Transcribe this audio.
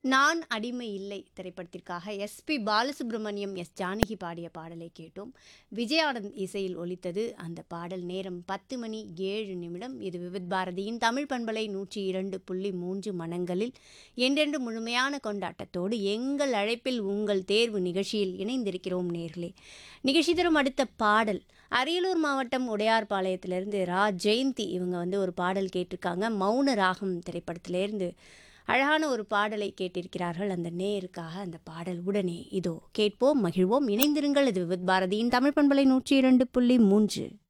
நான் அடிமை இல்லை திரைப்படத்திற்காக எஸ்பி பாலசுப்ரமணியம் எஸ் ஜானகி பாடிய பாடலை கேட்டோம் விஜயானந்த் இசையில் ஒலித்தது அந்த பாடல் நேரம் பத்து மணி ஏழு நிமிடம் இது விவித் பாரதியின் தமிழ் பண்பலை நூற்றி இரண்டு புள்ளி மூன்று மனங்களில் என்றென்று முழுமையான கொண்டாட்டத்தோடு எங்கள் அழைப்பில் உங்கள் தேர்வு நிகழ்ச்சியில் இணைந்திருக்கிறோம் நேர்களே நிகழ்ச்சி தரும் அடுத்த பாடல் அரியலூர் மாவட்டம் உடையார்பாளையத்திலிருந்து ரா ஜெயந்தி இவங்க வந்து ஒரு பாடல் கேட்டிருக்காங்க மௌன ராகம் திரைப்படத்திலேருந்து அழகான ஒரு பாடலை கேட்டிருக்கிறார்கள் அந்த நேருக்காக அந்த பாடல் உடனே இதோ கேட்போம் மகிழ்வோம் இணைந்திருங்கள் இது விவித் பாரதியின் தமிழ் பண்பலை நூற்றி இரண்டு புள்ளி மூன்று